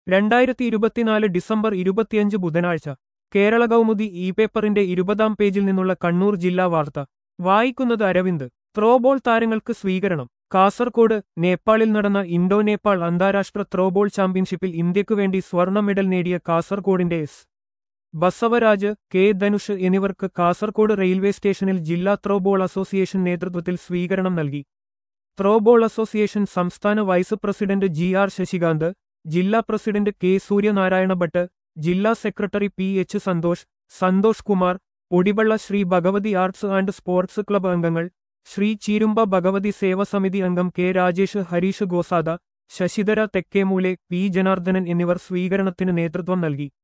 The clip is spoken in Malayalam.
രണ്ടായിരത്തി ഇരുപത്തിനാല് ഡിസംബർ ഇരുപത്തിയഞ്ച് ബുധനാഴ്ച കേരള കൗമുദി ഇ പേപ്പറിന്റെ ഇരുപതാം പേജിൽ നിന്നുള്ള കണ്ണൂർ ജില്ലാ വാർത്ത വായിക്കുന്നത് അരവിന്ദ് ത്രോബോൾ താരങ്ങൾക്ക് സ്വീകരണം കാസർകോട് നേപ്പാളിൽ നടന്ന ഇൻഡോ നേപ്പാൾ അന്താരാഷ്ട്ര ത്രോബോൾ ചാമ്പ്യൻഷിപ്പിൽ ഇന്ത്യക്കു വേണ്ടി സ്വർണ്ണ മെഡൽ നേടിയ കാസർകോടിന്റെ എസ് ബസവരാജ് കെ ധനുഷ് എന്നിവർക്ക് കാസർകോട് റെയിൽവേ സ്റ്റേഷനിൽ ജില്ലാ ത്രോബോൾ അസോസിയേഷൻ നേതൃത്വത്തിൽ സ്വീകരണം നൽകി ത്രോബോൾ അസോസിയേഷൻ സംസ്ഥാന vice president G R Sasikanth ജില്ലാ പ്രസിഡന്റ് കെ സൂര്യനാരായണ ഭട്ട് ജില്ലാ secretary P H Santhosh Santhosh Kumar Odivalla Shri Bhagavathi arts and sports club അംഗങ്ങൾ ശ്രീ ചീരുമ്പ ഭഗവതി സേവാസമിതി അംഗം കെ രാജേഷ് ഹരീഷ് ഗോസാദ ശശിധര തെക്കേമൂലെ പി ജനാർദ്ദനൻ എന്നിവർ സ്വീകരണത്തിന് നേതൃത്വം നൽകി